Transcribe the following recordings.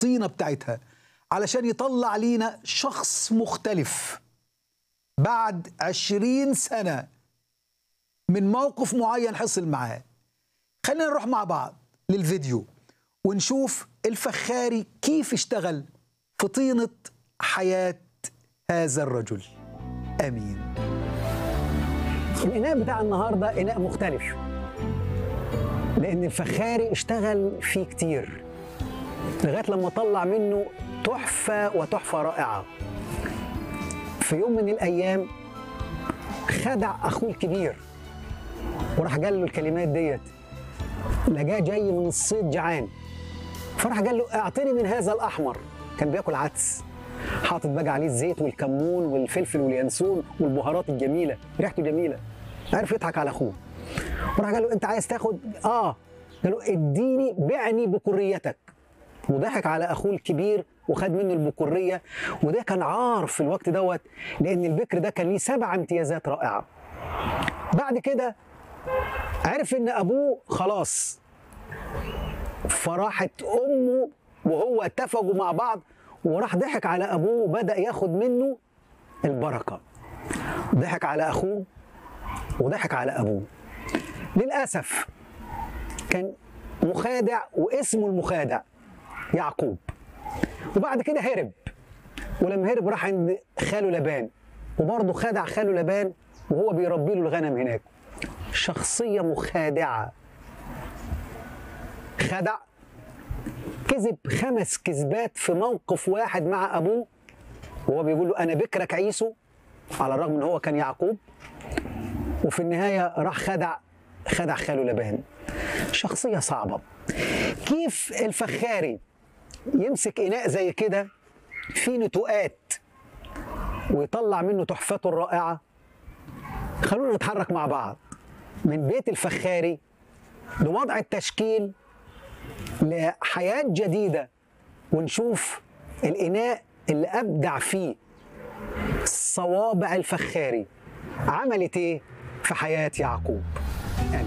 الطينة بتاعتها علشان يطلع لينا شخص مختلف بعد عشرين سنة من موقف معين حصل معاه خلينا نروح مع بعض للفيديو ونشوف الفخاري كيف اشتغل في طينة حياة هذا الرجل امين الإناء بتاع النهاردة إناء مختلف لأن الفخاري اشتغل فيه كتير لغاية لما طلع منه تحفة وتحفة رائعة في يوم من الأيام خدع أخوه الكبير وراح قال له الكلمات ديت لقاه جاي من الصيد جعان فراح قال له اعطني من هذا الأحمر كان بياكل عدس حاطط بقى عليه الزيت والكمون والفلفل واليانسون والبهارات الجميله ريحته جميله عرف يضحك على اخوه وراح قال له انت عايز تاخد اه قال له اديني بعني بكريتك وضحك على اخوه الكبير وخد منه البكوريه وده كان عار في الوقت دوت لان البكر ده كان ليه سبع امتيازات رائعه بعد كده عرف ان ابوه خلاص فراحت امه وهو اتفقوا مع بعض وراح ضحك على ابوه وبدا ياخد منه البركه ضحك على اخوه وضحك على ابوه للاسف كان مخادع واسمه المخادع يعقوب وبعد كده هرب ولما هرب راح عند خاله لبان وبرضه خدع خاله لبان وهو بيربي له الغنم هناك شخصيه مخادعه خدع كذب خمس كذبات في موقف واحد مع ابوه وهو بيقول له انا بكرك عيسو على الرغم ان هو كان يعقوب وفي النهايه راح خدع خدع خاله لبان شخصيه صعبه كيف الفخاري يمسك اناء زي كده فيه نتوءات ويطلع منه تحفته الرائعه خلونا نتحرك مع بعض من بيت الفخاري لوضع التشكيل لحياة جديدة ونشوف الإناء اللي أبدع فيه صوابع الفخاري عملت إيه في حياة يعقوب يعني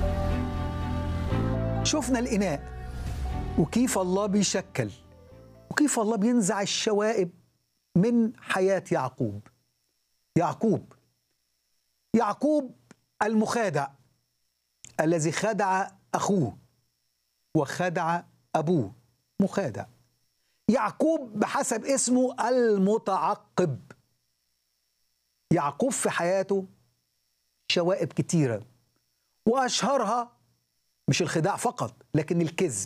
شفنا الإناء وكيف الله بيشكل وكيف الله بينزع الشوائب من حياة يعقوب يعقوب يعقوب المخادع الذي خدع أخوه وخدع أبوه مخادع يعقوب بحسب اسمه المتعقب يعقوب في حياته شوائب كتيرة وأشهرها مش الخداع فقط لكن الكذب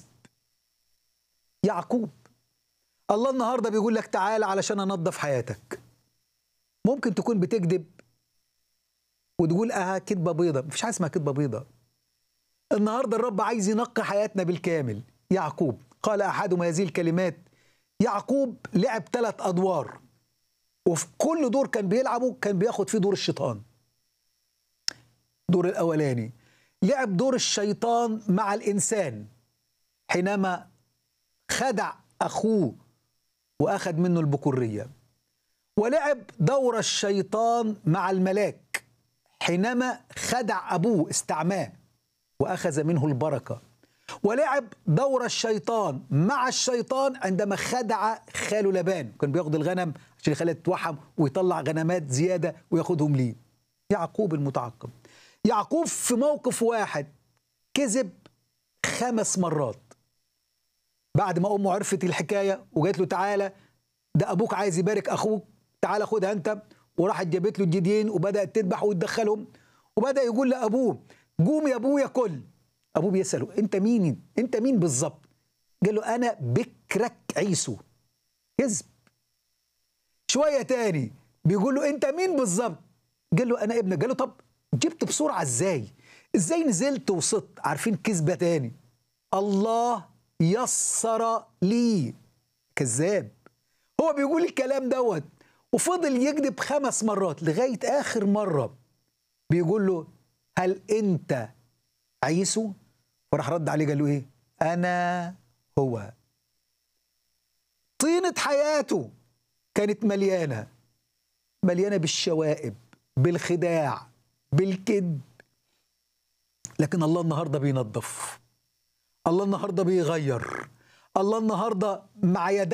يعقوب الله النهاردة بيقول لك تعال علشان أنظف حياتك ممكن تكون بتكذب وتقول اه كذبة بيضة مفيش حاجة اسمها كذبة بيضة النهارده الرب عايز ينقي حياتنا بالكامل يعقوب قال احدهم هذه الكلمات يعقوب لعب ثلاث ادوار وفي كل دور كان بيلعبه كان بياخد فيه دور الشيطان الدور الاولاني لعب دور الشيطان مع الانسان حينما خدع اخوه واخذ منه البكوريه ولعب دور الشيطان مع الملاك حينما خدع ابوه استعماه واخذ منه البركه ولعب دور الشيطان مع الشيطان عندما خدع خاله لبان كان بياخد الغنم عشان يخليها تتوحم ويطلع غنمات زياده وياخدهم ليه يعقوب المتعقب يعقوب في موقف واحد كذب خمس مرات بعد ما امه عرفت الحكايه وقالت له تعالى ده ابوك عايز يبارك اخوك تعالى خدها انت وراحت جابت له الجديين وبدات تذبح وتدخلهم وبدا يقول لابوه قوم يا ابويا كل ابوه بيساله انت مين انت مين بالظبط قال له انا بكرك عيسو كذب شويه تاني بيقول له انت مين بالظبط قال له انا ابنك قال له طب جبت بسرعه ازاي ازاي نزلت وصدت عارفين كذبه تاني الله يسر لي كذاب هو بيقول الكلام دوت وفضل يكذب خمس مرات لغايه اخر مره بيقول له هل انت عيسو وراح رد عليه قال له ايه انا هو طينه حياته كانت مليانه مليانه بالشوائب بالخداع بالكذب لكن الله النهارده بينظف الله النهارده بيغير الله النهارده مع يدي